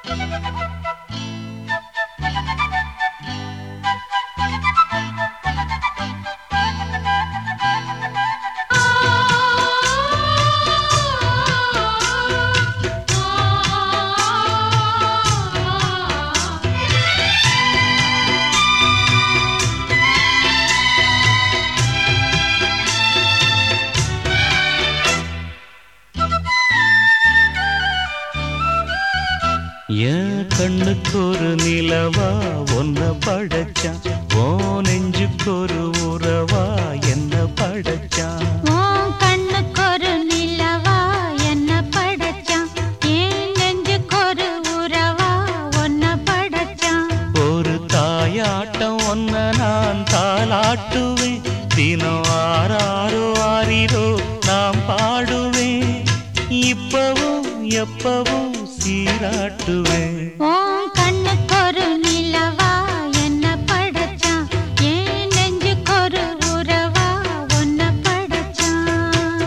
என் கண்ணுக்கு ஒரு நிலவா ஒன்ன படைச்சான் ஓ நெஞ்சுக்கு ஒரு உறவா என்ன படைச்சான் உன் கண்ணுக்கு ஒரு நிலவா என்ன படைச்சான் என் நெஞ்சுக்கு ஒரு உறவா உன்னை படைச்சான் ஒரு தாயாட்டம் ஒன்ன நான் தாளாட்டுவேன் தினம் ஆறாரோ ஆறிரோ நாம் பாடுவேன் இப்பவும் எப்பவும் சீராட்டுவேன் உன் கண்ணுக்கு ஒரு நிலவா என்ன படைச்சான் என் நெஞ்சுக்கு ஒரு உறவா உன்னை படைச்சான்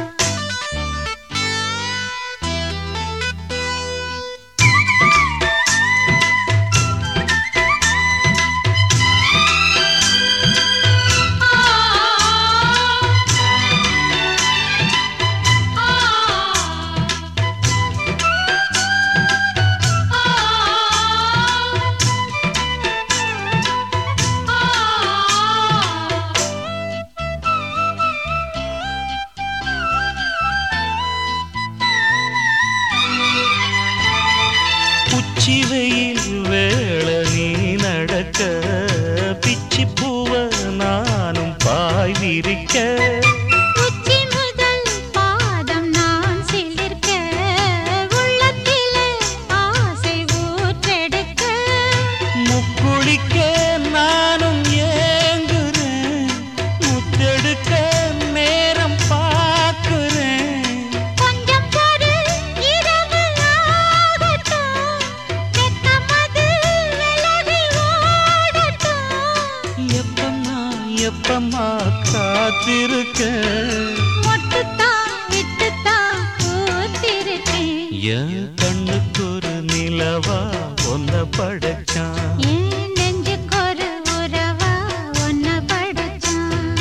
உச்சி வெயில் வேள நீ நடக்க பிச்சி பூவ நானும் பாய் விரிக்க உச்சி முதல் பாதம் நான் சிலிர்க்க உள்ளத்திலே ஆசை ஊற்றெடுக்க முக்குளிக்க நானும் ஏங்குறேன் முத்தெடுக்க நேரம் பார்க்கிறேன் கொஞ்சம் பொறு இரவு ஆகட்டும் வெட்கமது விலகி ஓடட்டும் எப்பம்மா எப்பம்மா காத்திருக்கேன் மொட்டுத்தான் விட்டுத்தான் பூத்திருக்கேன் என் கண்ணுக்கு ஒரு நிலவா ஒன்ன படைச்சான் என் நெஞ்சுக்கு ஒரு உறவா உன்னை படைச்சான்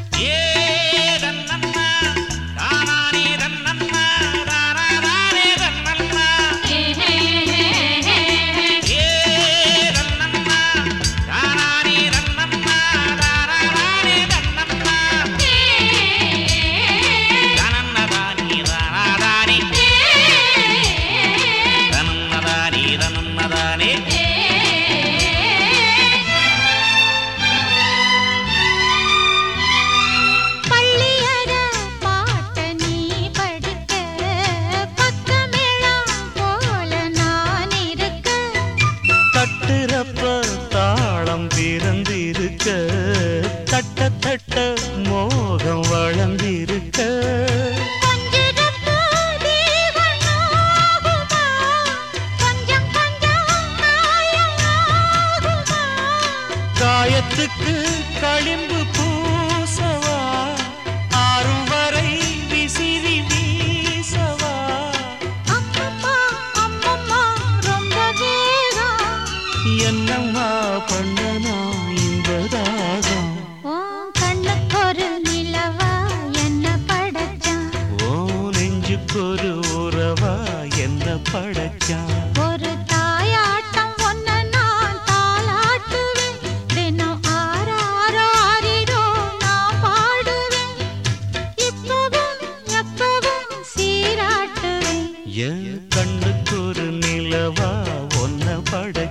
பள்ளியற பாட்ட நீ படிக்க பக்கமெல்லாம் போல நான் இருக்க தட்டுறப்ப தாளம் பிறந்திருக்க தட்ட தட்ட மோகம் வளர்ந்திருக்க கொஞ்சிருப்பு தேவன் ஆகுமா கொஞ்சம் கொஞ்சம் மாயமாகுமா காயத்துக்கு களிம்பு பூசவா ஆறும் வரை விசிறி வீசவா அம்மம்மா அம்மம்மா ரொம்ப வேகம் என்னம்மா பண்ணனா இன்பதாகம் உன் கண்ணுக்கு ஒரு நிலவா என்ன படைச்சான் ஓ நெஞ்சுக்கொரு உறவா என்ன படைச்சான் ஒரு தாயாட்டம் ஒன்ன நான் தாளாட்டுவேன் தினம் ஆறாரோ ஆறிரோ நான் பாடுவேன் இப்பவும் எப்பவும் சீராட்டுவேன் என் கண்ணுக்கு ஒரு நிலவா ஒன்ன படை